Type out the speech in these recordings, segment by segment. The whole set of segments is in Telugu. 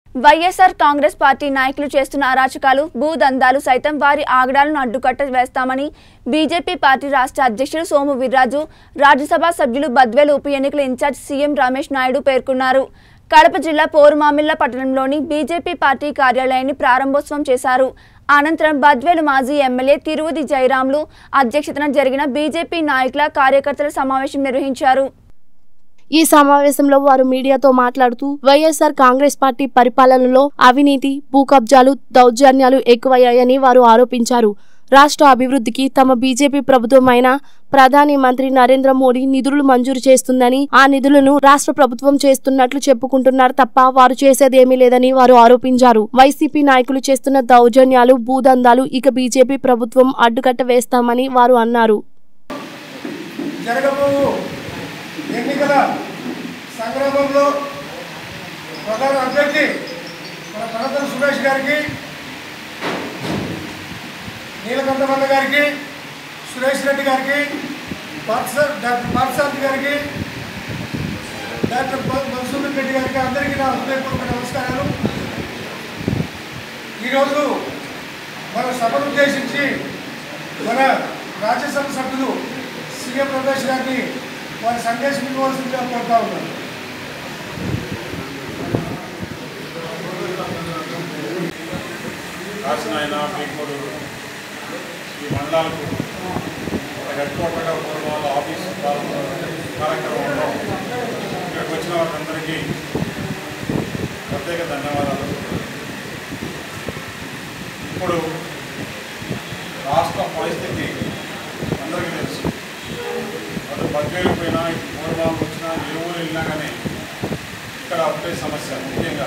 వైఎస్ఆర్ కాంగ్రెస్ పార్టీ నాయకులు చేస్తున్న అరాచకాలు భూదందాలు సైతం వారి ఆగడాలను అడ్డుకట్ట వేస్తామని బీజేపీ పార్టీ రాష్ట్ర అధ్యక్షుడు సోము వీర్రాజు రాజ్యసభ సభ్యులు బద్వేలు ఉప ఎన్నికల ఇన్ఛార్జ్ సీఎం రమేష్ నాయుడు పేర్కొన్నారు కడప జిల్లా పోరుమామిళ్ల పట్టణంలోని బీజేపీ పార్టీ కార్యాలయాన్ని ప్రారంభోత్సవం చేశారు అనంతరం బద్వేలు మాజీ ఎమ్మెల్యే తిరువది జయరాములు అధ్యక్షతన జరిగిన బీజేపీ నాయకుల కార్యకర్తల సమావేశం నిర్వహించారు ఈ సమావేశంలో వారు మీడియాతో మాట్లాడుతూ వైఎస్ఆర్ కాంగ్రెస్ పార్టీ పరిపాలనలో అవినీతి భూ కబ్జాలు దౌర్జన్యాలు ఎక్కువయ్యాయని వారు ఆరోపించారు రాష్ట్ర అభివృద్ధికి తమ బీజేపీ ప్రభుత్వం అయిన ప్రధాని మంత్రి నరేంద్ర మోడీ నిధులు మంజూరు చేస్తుందని ఆ నిధులను రాష్ట్ర ప్రభుత్వం చేస్తున్నట్లు చెప్పుకుంటున్నారు తప్ప వారు చేసేదేమీ లేదని వారు ఆరోపించారు వైసీపీ నాయకులు చేస్తున్న దౌర్జన్యాలు భూదందాలు ఇక బీజేపీ ప్రభుత్వం అడ్డుకట్ట వేస్తామని వారు అన్నారు జరగబోవు ఎన్నికల సంగ్రామంలో ప్రధాన అభ్యర్థి మన కనతల సురేష్ గారికి నీలకంఠమల్ల గారికి సురేష్ రెడ్డి గారికి పార్స డాక్టర్ పార్సారథి గారికి డాక్టర్ మ- మన్సూర్ రెడ్డి గారికి అందరికీ నా హృదయపూర్వక నమస్కారాలు ఈరోజు మన సభను ఉద్దేశించి మన రాజ్యసభ సభ్యులు సీఎం రమేష్ గారిని వారి సందేశం ఇవ్వవలసిందిగా కోరుతా ఉన్నాను రాసిన ఆయన పీకోడు ఈ మండలాలకు ఒక హెడ్ క్వార్టర్గా పూర్వాల ఆఫీస్ ప్రారంభ కార్యక్రమంలో ఇక్కడికి వచ్చిన వారందరికీ ప్రత్యేక ధన్యవాదాలు ఇప్పుడు రాష్ట్ర పరిస్థితి అందరికీ తెలుసు అటు బద్వేలు పోయినా ఇటు పూర్వాలు వచ్చినా ఏ ఊరు వెళ్ళినా కానీ ఇక్కడ ఒకటే సమస్య ముఖ్యంగా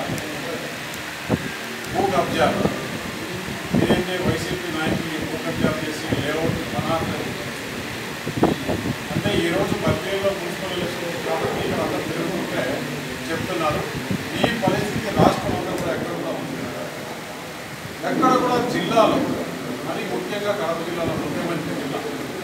భూ కబ్జా ఇదేంటి వైసీపీ నాయకులు భూ కబ్జా చేసి లేఅవుట్ అనాథలు అంటే ఈరోజు బద్వేలో మున్సిపల్ ఎలక్షన్ కాబట్టి ఇక్కడ అందరూ తిరుగుతుంటే చెప్తున్నారు ఈ పరిస్థితి రాష్ట్రం అంతా కూడా ఎక్కడ కూడా ఉంది ఎక్కడ కూడా జిల్లాలో అది ముఖ్యంగా కడప జిల్లాలో ముఖ్యమంత్రి జిల్లా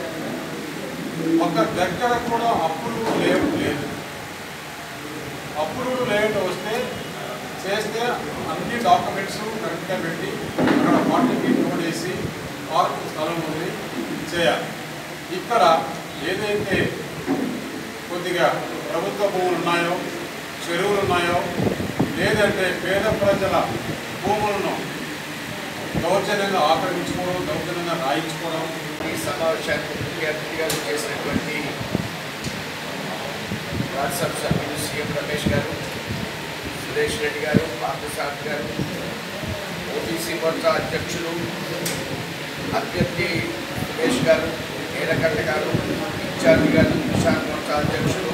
ఒక దగ్గర కూడా అప్పులు లేవు లేదు అప్పులు లేట్ వస్తే చేస్తే అన్ని డాక్యుమెంట్స్ కరెక్ట్గా పెట్టి అక్కడ పార్టీకి నోట్ వేసి పార్క్ స్థలం ఉంది చేయాలి ఇక్కడ ఏదైతే కొద్దిగా ప్రభుత్వ భూములు ఉన్నాయో చెరువులు ఉన్నాయో లేదంటే పేద ప్రజల భూములను దౌర్జన్యంగా ఆక్రమించుకోవడం దౌర్జన్యంగా రాయించుకోవడం ఈ సమావేశానికి ముఖ్య అతిథిగా చేసినటువంటి రాజ్యసభ సభ్యులు సీఎం రమేష్ గారు సురేష్ రెడ్డి గారు పార్థసారథి గారు ఓబీసీ మోర్చా అధ్యక్షులు అభ్యర్థి సురేష్ గారు నీలకంఠ గారు ఇన్ఛార్జి గారు కిసాన్ మోర్చా అధ్యక్షులు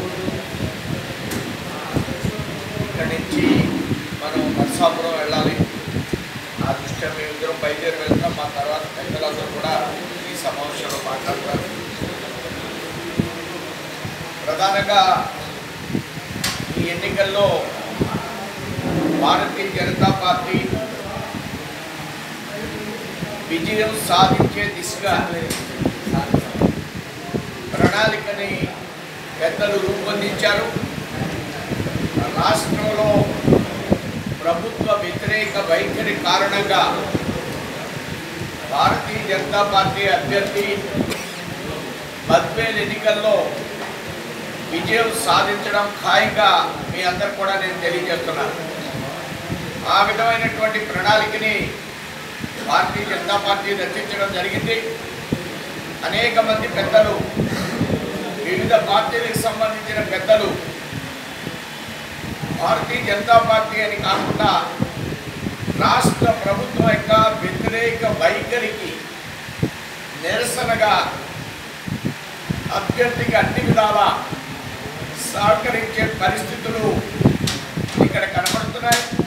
ఇక్కడి నుంచి మనం నర్సాపురం వెళ్ళాలి ఆ దృష్ట్యా మేము ఇద్దరం బయలుదేరి వెళ్తాం మా తర్వాత పెద్దలందరూ కూడా ఈ సమావేశంలో మాట్లాడతారు ప్రధానంగా ఈ ఎన్నికల్లో భారతీయ జనతా పార్టీ విజయం సాధించే దిశగా ప్రణాళికని పెద్దలు రూపొందించారు రాష్ట్రంలో ప్రభుత్వ వ్యతిరేక వైఖరి కారణంగా భారతీయ జనతా పార్టీ అభ్యర్థి బద్వేల్ ఎన్నికల్లో విజయం సాధించడం ఖాయంగా మీ అందరు కూడా నేను తెలియజేస్తున్నాను ఆ విధమైనటువంటి ప్రణాళికని భారతీయ జనతా పార్టీ రచించడం జరిగింది అనేక మంది పెద్దలు వివిధ పార్టీలకు సంబంధించిన పెద్దలు భారతీయ జనతా పార్టీ అని కాకుండా రాష్ట్ర ప్రభుత్వం యొక్క వ్యతిరేక వైఖరికి నిరసనగా అభ్యర్థికి అన్ని విధాలా సహకరించే పరిస్థితులు ఇక్కడ కనబడుతున్నాయి